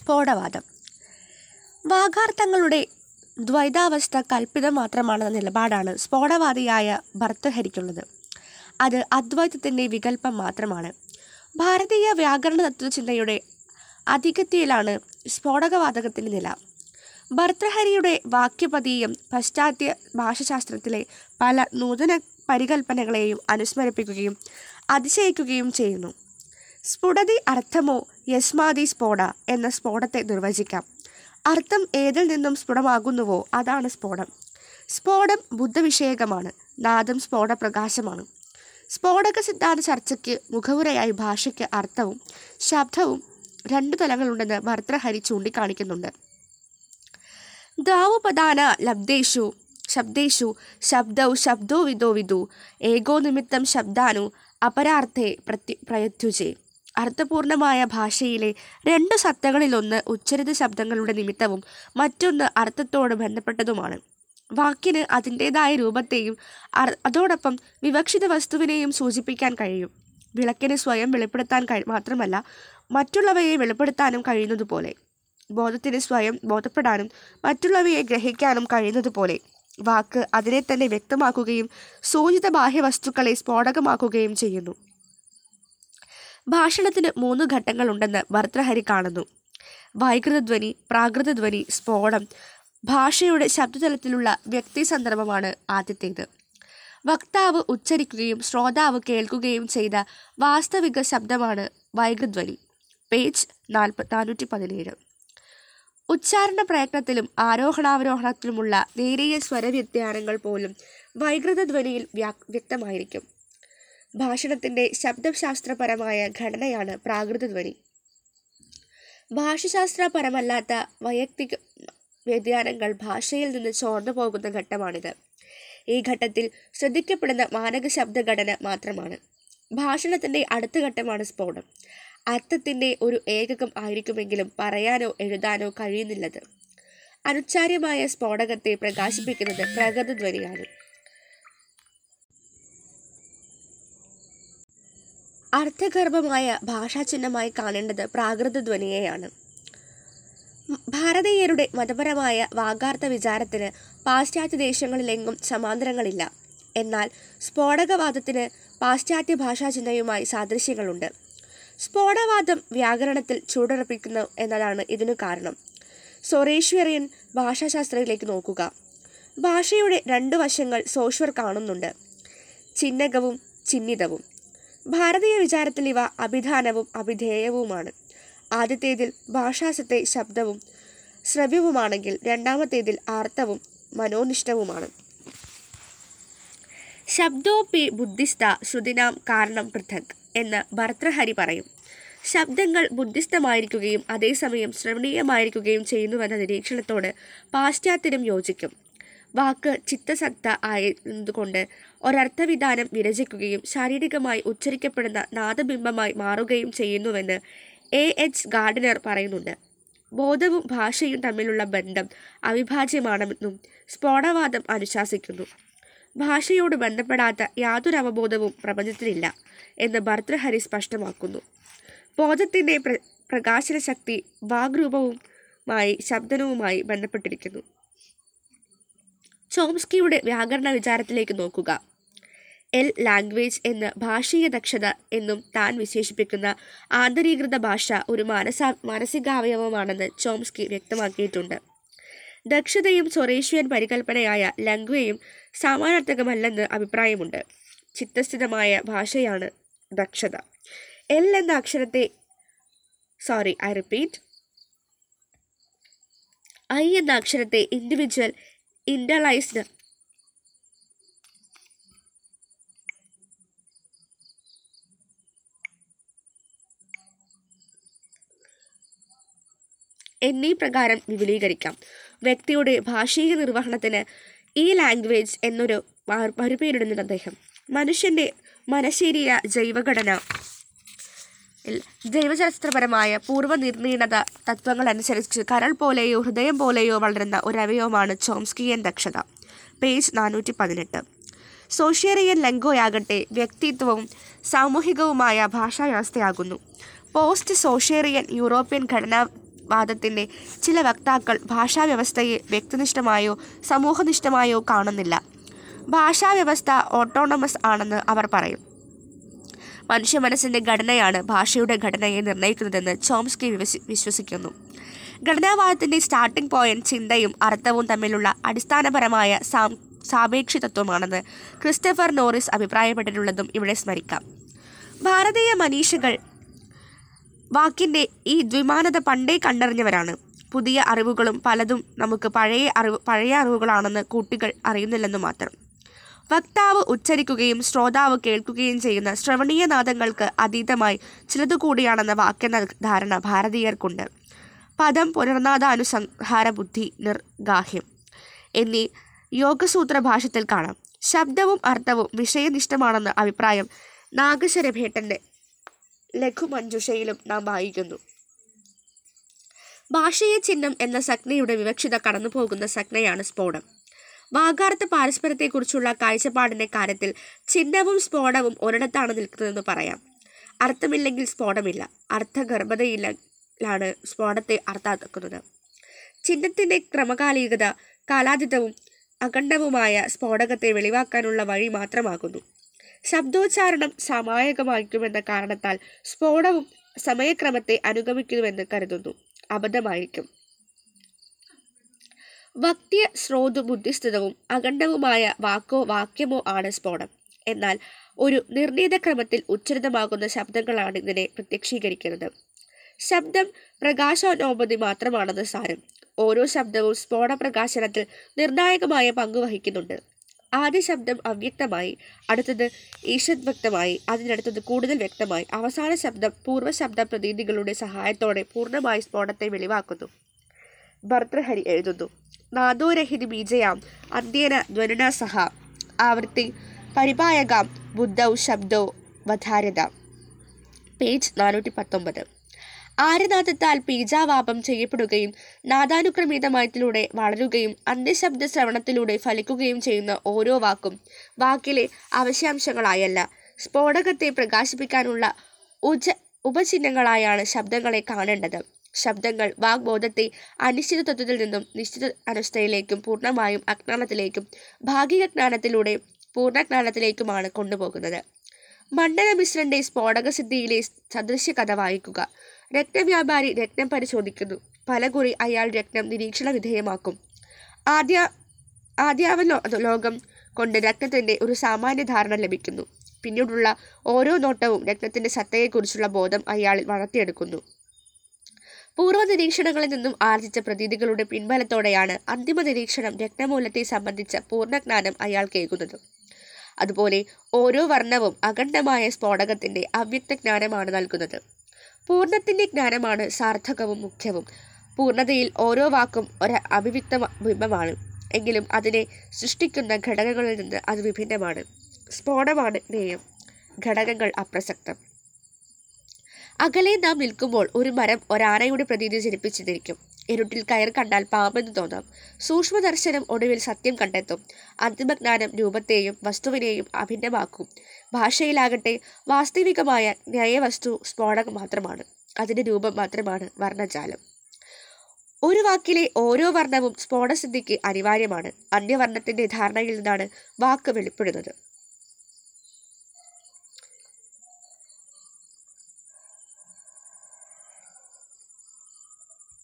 സ്ഫോടവാദം വാഗാർത്ഥങ്ങളുടെ ദ്വൈതാവസ്ഥ കൽപ്പിതം മാത്രമാണെന്ന നിലപാടാണ് സ്ഫോടവാദിയായ ഭർത്തഹരിക്കുള്ളത് അത് അദ്വൈതത്തിൻ്റെ വികല്പം മാത്രമാണ് ഭാരതീയ വ്യാകരണ തത്വചിന്തയുടെ അധികത്യയിലാണ് സ്ഫോടകവാദകത്തിൻ്റെ നില ഭർത്തഹരിയുടെ വാക്യപതീയം പാശ്ചാത്യ ഭാഷാശാസ്ത്രത്തിലെ പല നൂതന പരികൽപ്പനകളെയും അനുസ്മരിപ്പിക്കുകയും അതിശയിക്കുകയും ചെയ്യുന്നു സ്ഫുടതി അർത്ഥമോ യസ്മാതി സ്ഫോട എന്ന സ്ഫോടത്തെ നിർവചിക്കാം അർത്ഥം ഏതിൽ നിന്നും സ്ഫുടമാകുന്നുവോ അതാണ് സ്ഫോടം സ്ഫോടം ബുദ്ധവിഷയകമാണ് നാദം സ്ഫോടപ്രകാശമാണ് സ്ഫോടക സിദ്ധാന്ത ചർച്ചയ്ക്ക് മുഖവുരയായി ഭാഷയ്ക്ക് അർത്ഥവും ശബ്ദവും രണ്ടു തലങ്ങളുണ്ടെന്ന് ഭർത്തൃഹരി ചൂണ്ടിക്കാണിക്കുന്നുണ്ട് ദ്വാവുപദാന ലബ്ധേഷു ശബ്ദേഷു ശബ്ദൗ ശബ്ദോ വിദോ വിദു ഏകോ നിമിത്തം ശബ്ദാനു അപരാർത്ഥേ പ്രത്യ പ്രയത്യുജേ അർത്ഥപൂർണമായ ഭാഷയിലെ രണ്ട് സത്തകളിലൊന്ന് ഉച്ചരിത ശബ്ദങ്ങളുടെ നിമിത്തവും മറ്റൊന്ന് അർത്ഥത്തോട് ബന്ധപ്പെട്ടതുമാണ് വാക്കിന് അതിൻ്റെതായ രൂപത്തെയും അർ- അതോടൊപ്പം വിവക്ഷിത വസ്തുവിനെയും സൂചിപ്പിക്കാൻ കഴിയും വിളക്കിന് സ്വയം വെളിപ്പെടുത്താൻ കഴി മാത്രമല്ല മറ്റുള്ളവയെ വെളിപ്പെടുത്താനും കഴിയുന്നതുപോലെ ബോധത്തിന് സ്വയം ബോധപ്പെടാനും മറ്റുള്ളവയെ ഗ്രഹിക്കാനും കഴിയുന്നതുപോലെ വാക്ക് അതിനെ തന്നെ വ്യക്തമാക്കുകയും സൂചിത ബാഹ്യവസ്തുക്കളെ സ്ഫോടകമാക്കുകയും ചെയ്യുന്നു ഭാഷണത്തിന് മൂന്ന് ഘട്ടങ്ങളുണ്ടെന്ന് ഭർത്തൃഹരി കാണുന്നു വൈകൃതധ്വനി പ്രാകൃതധ്വനി സ്ഫോടം ഭാഷയുടെ ശബ്ദതലത്തിലുള്ള വ്യക്തി സന്ദർഭമാണ് ആദ്യത്തേത് വക്താവ് ഉച്ചരിക്കുകയും ശ്രോതാവ് കേൾക്കുകയും ചെയ്ത വാസ്തവിക ശബ്ദമാണ് വൈകൃധ്വനി പേജ് നാൽപ്പ നാനൂറ്റി പതിനേഴ് ഉച്ചാരണ പ്രയത്നത്തിലും ആരോഹണാവരോഹണത്തിലുമുള്ള നേരിയ സ്വരവ്യത്യാനങ്ങൾ പോലും വൈകൃത ധ്വനിയിൽ വ്യാ- വ്യക്തമായിരിക്കും ഭാഷണത്തിൻ്റെ ശബ്ദശാസ്ത്രപരമായ ഘടനയാണ് പ്രാകൃത ധ്വനി ഭാഷാശാസ്ത്രപരമല്ലാത്ത വൈയക്തിക വ്യതിയാനങ്ങൾ ഭാഷയിൽ നിന്ന് ചോർന്നു പോകുന്ന ഘട്ടമാണിത് ഈ ഘട്ടത്തിൽ ശ്രദ്ധിക്കപ്പെടുന്ന മാനക ശബ്ദഘടന മാത്രമാണ് ഭാഷണത്തിൻ്റെ അടുത്ത ഘട്ടമാണ് സ്ഫോടം അർത്ഥത്തിൻ്റെ ഒരു ഏകകം ആയിരിക്കുമെങ്കിലും പറയാനോ എഴുതാനോ കഴിയുന്നില്ലത് അനുച്ചാര്യമായ സ്ഫോടകത്തെ പ്രകാശിപ്പിക്കുന്നത് പ്രകൃതധ്വനിയാണ് അർത്ഥഗർഭമായ ഭാഷാചിഹ്നമായി കാണേണ്ടത് പ്രാകൃതധ്വനിയെയാണ് ഭാരതീയരുടെ മതപരമായ വാഗാർത്ഥ വിചാരത്തിന് പാശ്ചാത്യ ദേശങ്ങളിലെങ്ങും സമാന്തരങ്ങളില്ല എന്നാൽ സ്ഫോടകവാദത്തിന് പാശ്ചാത്യ ഭാഷാചിന്തയുമായി സാദൃശ്യങ്ങളുണ്ട് സ്ഫോടവാദം വ്യാകരണത്തിൽ ചൂടുറപ്പിക്കുന്നു എന്നതാണ് ഇതിനു കാരണം സൊറേശ്വറിയൻ ഭാഷാശാസ്ത്രത്തിലേക്ക് നോക്കുക ഭാഷയുടെ രണ്ട് വശങ്ങൾ സോഷ്വർ കാണുന്നുണ്ട് ചിഹ്നകവും ചിഹ്നിതവും ഭാരതീയ വിചാരത്തിൽ ഇവ അഭിധാനവും അഭിധേയവുമാണ് ആദ്യത്തേതിൽ ഭാഷാസത്തെ ശബ്ദവും ശ്രവ്യവുമാണെങ്കിൽ രണ്ടാമത്തേതിൽ ആർത്തവും മനോനിഷ്ഠവുമാണ് ശബ്ദോപി ബുദ്ധിസ്ഥ ശ്രുതിനാം കാരണം പൃഥക് എന്ന് ഭർത്തൃഹരി പറയും ശബ്ദങ്ങൾ ബുദ്ധിസ്ഥമായിരിക്കുകയും അതേസമയം ശ്രവണീയമായിരിക്കുകയും ചെയ്യുന്നുവെന്ന നിരീക്ഷണത്തോട് പാശ്ചാത്യരും യോജിക്കും വാക്ക് ചിത്തസത്ത ആയതുകൊണ്ട് ഒരർത്ഥവിധാനം വിരചിക്കുകയും ശാരീരികമായി ഉച്ചരിക്കപ്പെടുന്ന നാദബിംബമായി മാറുകയും ചെയ്യുന്നുവെന്ന് എ എച്ച് ഗാർഡനർ പറയുന്നുണ്ട് ബോധവും ഭാഷയും തമ്മിലുള്ള ബന്ധം അവിഭാജ്യമാണെന്നും സ്ഫോടവാദം അനുശാസിക്കുന്നു ഭാഷയോട് ബന്ധപ്പെടാത്ത യാതൊരു അവബോധവും പ്രപഞ്ചത്തിലില്ല എന്ന് ഭർത്തൃഹരി സ്പഷ്ടമാക്കുന്നു ബോധത്തിൻ്റെ പ്ര പ്രകാശന ശക്തി വാഗ്രൂപവുമായി ശബ്ദനവുമായി ബന്ധപ്പെട്ടിരിക്കുന്നു ചോംസ്കിയുടെ വ്യാകരണ വിചാരത്തിലേക്ക് നോക്കുക എൽ ലാംഗ്വേജ് എന്ന് ഭാഷീയ ദക്ഷത എന്നും താൻ വിശേഷിപ്പിക്കുന്ന ആന്തരീകൃത ഭാഷ ഒരു മാനസാ മാനസികാവയവമാണെന്ന് ചോംസ്കി വ്യക്തമാക്കിയിട്ടുണ്ട് ദക്ഷതയും സൊറേഷ്യൻ പരികൽപ്പനയായ ലംഗ്വയും സമാനാർത്ഥകമല്ലെന്ന് അഭിപ്രായമുണ്ട് ചിത്തസ്ഥിതമായ ഭാഷയാണ് ദക്ഷത എൽ എന്ന അക്ഷരത്തെ സോറി ഐ റിപ്പീറ്റ് ഐ എന്ന അക്ഷരത്തെ ഇൻഡിവിജ്വൽ ഇൻ്റർലൈസ്ഡ് എന്നീ പ്രകാരം വിപുലീകരിക്കാം വ്യക്തിയുടെ ഭാഷീയ നിർവഹണത്തിന് ഈ ലാംഗ്വേജ് എന്നൊരു മ- മറുപേരിടുന്നുണ്ട് അദ്ദേഹം മനുഷ്യൻ്റെ മനശരീര ജൈവഘടന ൽ ജൈവശാസ്ത്രപരമായ പൂർവ്വനിർണീണത തത്വങ്ങൾ അനുസരിച്ച് കരൾ പോലെയോ ഹൃദയം പോലെയോ വളരുന്ന ഒരു അവയവമാണ് ചോംസ്കിയൻ ദക്ഷത പേജ് നാനൂറ്റി പതിനെട്ട് സോഷ്യേറിയൻ ലംഗോയാകട്ടെ വ്യക്തിത്വവും സാമൂഹികവുമായ ഭാഷാവ്യവസ്ഥയാകുന്നു പോസ്റ്റ് സോഷ്യേറിയൻ യൂറോപ്യൻ ഘടനാ വാദത്തിൻ്റെ ചില വക്താക്കൾ ഭാഷാവ്യവസ്ഥയെ വ്യക്തിനിഷ്ഠമായോ സമൂഹനിഷ്ഠമായോ കാണുന്നില്ല ഭാഷാവ്യവസ്ഥ ഓട്ടോണമസ് ആണെന്ന് അവർ പറയും മനുഷ്യ മനസ്സിൻ്റെ ഘടനയാണ് ഭാഷയുടെ ഘടനയെ നിർണ്ണയിക്കുന്നതെന്ന് ചോംസ്കി വിവസി വിശ്വസിക്കുന്നു ഘടനാവാദത്തിൻ്റെ സ്റ്റാർട്ടിംഗ് പോയിന്റ് ചിന്തയും അർത്ഥവും തമ്മിലുള്ള അടിസ്ഥാനപരമായ സാം സാപേക്ഷിതത്വമാണെന്ന് ക്രിസ്റ്റഫർ നോറിസ് അഭിപ്രായപ്പെട്ടിട്ടുള്ളതും ഇവിടെ സ്മരിക്കാം ഭാരതീയ മനീഷകൾ വാക്കിൻ്റെ ഈ ദ്വിമാനത പണ്ടേ കണ്ടറിഞ്ഞവരാണ് പുതിയ അറിവുകളും പലതും നമുക്ക് പഴയ അറിവ് പഴയ അറിവുകളാണെന്ന് കുട്ടികൾ അറിയുന്നില്ലെന്ന് മാത്രം വക്താവ് ഉച്ചരിക്കുകയും ശ്രോതാവ് കേൾക്കുകയും ചെയ്യുന്ന ശ്രവണീയ നാദങ്ങൾക്ക് അതീതമായി ചിലതു കൂടിയാണെന്ന വാക്കെന്ന ധാരണ ഭാരതീയർക്കുണ്ട് പദം പുനർനാദാനുസംഹാര ബുദ്ധി നിർഗാഹ്യം എന്നീ യോഗസൂത്ര ഭാഷത്തിൽ കാണാം ശബ്ദവും അർത്ഥവും വിഷയനിഷ്ഠമാണെന്ന അഭിപ്രായം നാഗശരഭേട്ടൻ്റെ ലഘുമഞ്ജുഷയിലും നാം വായിക്കുന്നു ഭാഷയെ ചിഹ്നം എന്ന സംജ്ഞയുടെ വിവക്ഷിത കടന്നുപോകുന്ന സംജ്ഞയാണ് സ്ഫോടം വാഗാർത്ഥ പാരസ്പര്യത്തെക്കുറിച്ചുള്ള കാഴ്ചപ്പാടിന്റെ കാര്യത്തിൽ ചിഹ്നവും സ്ഫോടവും ഒരിടത്താണ് നിൽക്കുന്നതെന്ന് പറയാം അർത്ഥമില്ലെങ്കിൽ സ്ഫോടമില്ല അർത്ഥഗർഭതയിലാണ് സ്ഫോടത്തെ അർത്ഥാക്കുന്നത് ചിഹ്നത്തിന്റെ ക്രമകാലികത കാലാതീതവും അഖണ്ഡവുമായ സ്ഫോടകത്തെ വെളിവാക്കാനുള്ള വഴി മാത്രമാകുന്നു ശബ്ദോച്ചാരണം സമായകമായിരിക്കുമെന്ന കാരണത്താൽ സ്ഫോടവും സമയക്രമത്തെ അനുഗമിക്കുന്നുവെന്ന് കരുതുന്നു അബദ്ധമായിരിക്കും വക്യ ശ്രോതു ബുദ്ധിസ്ഥിതവും അഖണ്ഡവുമായ വാക്കോ വാക്യമോ ആണ് സ്ഫോടം എന്നാൽ ഒരു നിർണീത ക്രമത്തിൽ ഉച്ചരിതമാകുന്ന ശബ്ദങ്ങളാണ് ഇതിനെ പ്രത്യക്ഷീകരിക്കുന്നത് ശബ്ദം പ്രകാശോനോപതി മാത്രമാണെന്ന് സാരം ഓരോ ശബ്ദവും സ്ഫോട പ്രകാശനത്തിൽ നിർണായകമായ പങ്ക് വഹിക്കുന്നുണ്ട് ആദ്യ ശബ്ദം അവ്യക്തമായി അടുത്തത് ഈഷത് വ്യക്തമായി അതിനടുത്തത് കൂടുതൽ വ്യക്തമായി അവസാന ശബ്ദം പൂർവ്വശബ്ദ പ്രതീതികളുടെ സഹായത്തോടെ പൂർണ്ണമായി സ്ഫോടത്തെ വെളിവാക്കുന്നു ഭർതൃഹരി എഴുതുന്നു നാദോരഹിതി ബീജയാം അന്ത്യേന ധ്വനിന സഹ ആവൃത്തി പരിപായകാം ബുദ്ധൗ ശബ്ദോ വധാര്യത പേജ് നാനൂറ്റി പത്തൊമ്പത് ആര്യനാഥത്താൽ പീജാവാപം ചെയ്യപ്പെടുകയും നാദാനുക്രമീതമയത്തിലൂടെ വളരുകയും അന്ത്യശബ്ദ ശ്രവണത്തിലൂടെ ഫലിക്കുകയും ചെയ്യുന്ന ഓരോ വാക്കും വാക്കിലെ അവശ്യാംശങ്ങളായല്ല സ്ഫോടകത്തെ പ്രകാശിപ്പിക്കാനുള്ള ഉജ ഉപചിഹ്നങ്ങളായാണ് ശബ്ദങ്ങളെ കാണേണ്ടത് ശബ്ദങ്ങൾ വാഗ്ബോധത്തെ അനിശ്ചിത തത്വത്തിൽ നിന്നും നിശ്ചിത അവസ്ഥയിലേക്കും പൂർണ്ണമായും അജ്ഞാനത്തിലേക്കും ഭാഗിക ജ്ഞാനത്തിലൂടെ പൂർണ്ണജ്ഞാനത്തിലേക്കുമാണ് കൊണ്ടുപോകുന്നത് മണ്ഡല മിശ്രന്റെ സ്ഫോടകസിദ്ധിയിലെ സദൃശ്യ കഥ വായിക്കുക രത്നവ്യാപാരി രത്നം പരിശോധിക്കുന്നു പലകുറി അയാൾ രത്നം നിരീക്ഷണ വിധേയമാക്കും ആദ്യ ആദ്യാവലോ ലോകം കൊണ്ട് രത്നത്തിന്റെ ഒരു സാമാന്യ ധാരണ ലഭിക്കുന്നു പിന്നീടുള്ള ഓരോ നോട്ടവും രത്നത്തിന്റെ സത്തയെക്കുറിച്ചുള്ള ബോധം അയാളിൽ വളർത്തിയെടുക്കുന്നു പൂർവ്വ നിരീക്ഷണങ്ങളിൽ നിന്നും ആർജിച്ച പ്രതീതികളുടെ പിൻബലത്തോടെയാണ് അന്തിമ നിരീക്ഷണം രത്നമൂലത്തെ സംബന്ധിച്ച പൂർണ്ണജ്ഞാനം അയാൾ കേൾക്കുന്നത് അതുപോലെ ഓരോ വർണ്ണവും അഖണ്ഡമായ സ്ഫോടകത്തിന്റെ അവ്യക്ത ജ്ഞാനമാണ് നൽകുന്നത് പൂർണ്ണത്തിന്റെ ജ്ഞാനമാണ് സാർത്ഥകവും മുഖ്യവും പൂർണ്ണതയിൽ ഓരോ വാക്കും ഒരു അഭിവ്യക്ത ബിംബമാണ് എങ്കിലും അതിനെ സൃഷ്ടിക്കുന്ന ഘടകങ്ങളിൽ നിന്ന് അത് വിഭിന്നമാണ് സ്ഫോടമാണ് ജ്ഞേയം ഘടകങ്ങൾ അപ്രസക്തം അകലെ നാം നിൽക്കുമ്പോൾ ഒരു മരം ഒരാനയുടെ പ്രതീതി ജനിപ്പിച്ചിരിക്കും ഇരുട്ടിൽ കയർ കണ്ടാൽ പാമ്പെന്ന് തോന്നാം സൂക്ഷ്മദർശനം ഒടുവിൽ സത്യം കണ്ടെത്തും അന്തിമജ്ഞാനം രൂപത്തെയും വസ്തുവിനെയും അഭിന്നമാക്കും ഭാഷയിലാകട്ടെ വാസ്തവികമായ ന്യായവസ്തു സ്ഫോടകം മാത്രമാണ് അതിൻ്റെ രൂപം മാത്രമാണ് വർണ്ണജാലം ഒരു വാക്കിലെ ഓരോ വർണ്ണവും സ്ഫോടസിദ്ധിക്ക് അനിവാര്യമാണ് അന്യവർണ്ണത്തിന്റെ ധാരണയിൽ നിന്നാണ് വാക്ക് വെളിപ്പെടുന്നത്